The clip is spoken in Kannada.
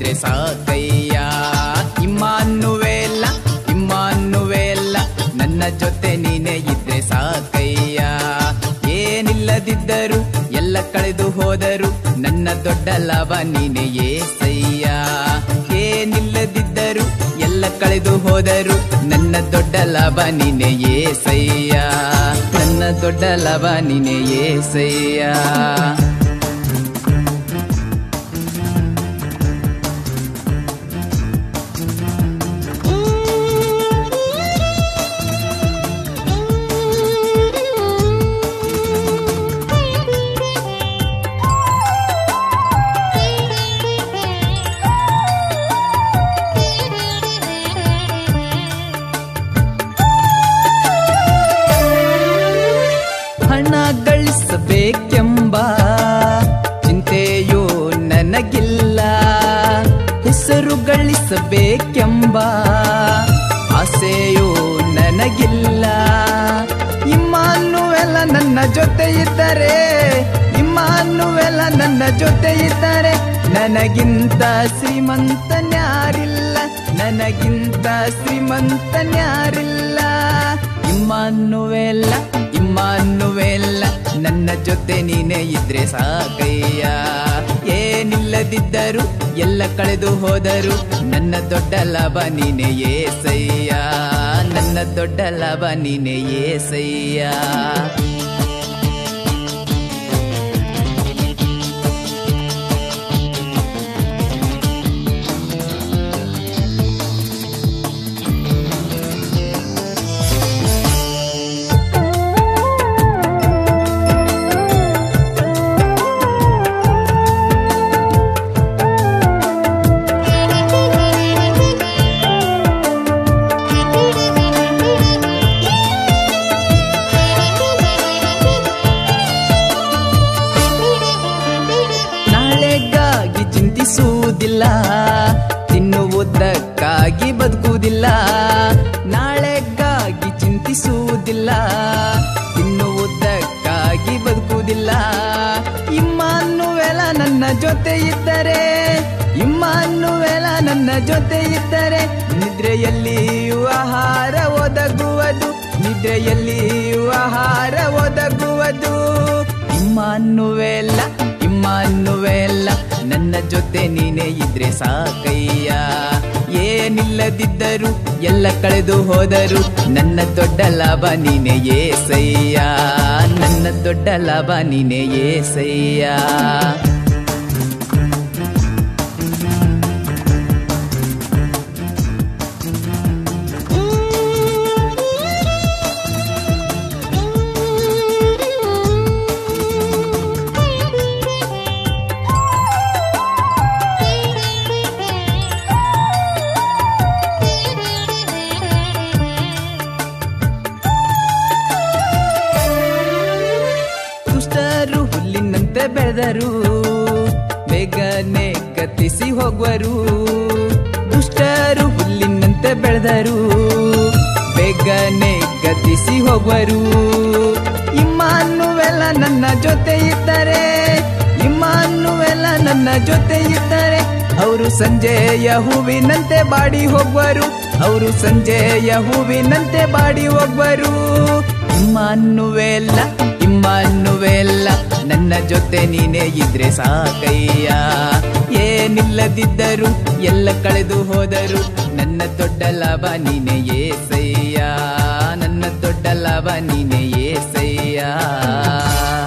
ಇದ್ರೆ ಸಾಕಯ್ಯ ಇಮ್ಮಾನುವೇಲ್ಲ ಇಮ್ಮಾನುವೇಲ್ಲ ನನ್ನ ಜೊತೆ ನೀನೇ ಇದ್ರೆ ಸಾಕಯ್ಯ ಏನಿಲ್ಲದಿದ್ದರು ಎಲ್ಲ ಕಳೆದು ಹೋದರು ನನ್ನ ದೊಡ್ಡ ಲಾಭ ನೀನೇ ಏಸಯ್ಯ ಏನಿಲ್ಲದಿದ್ದರು ಎಲ್ಲ ಕಳೆದು ಹೋದರು ನನ್ನ ದೊಡ್ಡ ಲಾಭ ನೀನೇ ಏಸಯ್ಯ ನನ್ನ ದೊಡ್ಡ ಲಾಭ ನೀನೇ ಏಸಯ್ಯ ಹಣ ಗಳಿಸಬೇಕೆಂಬ ಚಿಂತೆಯೋ ನನಗಿಲ್ಲ ಹೆಸರು ಗಳಿಸಬೇಕೆಂಬ ಆಸೆಯೋ ನನಗಿಲ್ಲ ಇಮ್ಮಾನುವೆಲ್ಲ ನನ್ನ ಜೊತೆ ಇದ್ದರೆ ಇಮ್ಮಾನುವೆಲ್ಲ ನನ್ನ ಜೊತೆ ಇದ್ದರೆ ನನಗಿಂತ ಶ್ರೀಮಂತನ್ಯಾರಿಲ್ಲ ನನಗಿಂತ ಶ್ರೀಮಂತನ್ಯಾರಿಲ್ಲ ಇಮ್ಮಾನುವೆಲ್ಲ ಇಮ್ಮಾನುವೆಲ್ಲ ನನ್ನ ಜೊತೆ ನೀನೇ ಇದ್ರೆ ಸಾಕಯ್ಯ ಏನಿಲ್ಲದಿದ್ದರು ಎಲ್ಲ ಕಳೆದು ಹೋದರು ನನ್ನ ದೊಡ್ಡ ಲಾಭ ನೀನೇ ಏಸಯ್ಯ ನನ್ನ ದೊಡ್ಡ ಲಾಭ ನೀನೇ ಏಸಯ್ಯ ನಾಳೆಗಾಗಿ ಚಿಂತಿಸುವುದಿಲ್ಲ ತಿನ್ನುವುದಕ್ಕಾಗಿ ಬದುಕುವುದಿಲ್ಲ ನಾಳೆಗಾಗಿ ಚಿಂತಿಸುವುದಿಲ್ಲ ತಿನ್ನುವುದಕ್ಕಾಗಿ ಬದುಕುವುದಿಲ್ಲ ಇಮ್ಮಾನುವೆಲ ನನ್ನ ಜೊತೆ ಇದ್ದರೆ ಇಮ್ಮಾನುವೆಲ ನನ್ನ ಜೊತೆ ಇದ್ದರೆ ನಿದ್ರೆಯಲ್ಲಿಯೂ ಆಹಾರ ಒದಗುವುದು ನಿದ್ರೆಯಲ್ಲಿಯೂ ಆಹಾರ ಒದಗುವುದು ಇಮ್ಮಾನುವೆಲ್ಲ ಇಮ್ಮಾನುವೆಲ್ಲ ನನ್ನ ಜೊತೆ ನೀನೇ ಇದ್ರೆ ಸಾಕಯ್ಯ ಏನಿಲ್ಲದಿದ್ದರು ಎಲ್ಲ ಕಳೆದು ಹೋದರು ನನ್ನ ದೊಡ್ಡ ಲಾಭ ನೀನೇ ಏಸಯ್ಯ ನನ್ನ ದೊಡ್ಡ ಲಾಭ ನೀನೇ ಏಸಯ್ಯ ದುಷ್ಟರು ಹುಲ್ಲಿನಂತೆ ಬೆಳೆದರು ಬೇಗನೆ ಗತಿಸಿ ಹೋಗುವರು ದುಷ್ಟರು ಹುಲ್ಲಿನಂತೆ ಬೆಳೆದರು ಬೇಗನೆ ಗತಿಸಿ ಹೋಗುವರು ಇಮ್ಮಾನುವೆಲ್ಲ ನನ್ನ ಜೊತೆ ಇದ್ದರೆ ಇಮ್ಮಾನುವೆಲ್ಲ ನನ್ನ ಜೊತೆ ಇದ್ದರೆ ಅವರು ಸಂಜೆಯ ಹೂವಿನಂತೆ ಬಾಡಿ ಹೋಗುವರು ಅವರು ಸಂಜೆಯ ಹೂವಿನಂತೆ ಬಾಡಿ ಹೋಗುವರು ಇಮ್ಮಾನುವೆಲ್ಲ ಇಮ್ಮಾನುವೆಲ್ಲ ನನ್ನ ಜೊತೆ ನೀನೇ ಇದ್ರೆ ಸಾಕಯ್ಯ ಏನಿಲ್ಲದಿದ್ದರು ಎಲ್ಲ ಕಳೆದು ಹೋದರು ನನ್ನ ದೊಡ್ಡ ಲಾಭ ನೀನೇ ಏಸಯ್ಯ ನನ್ನ ದೊಡ್ಡ ಲಾಭ ನೀನೇ ಏಸಯ್ಯ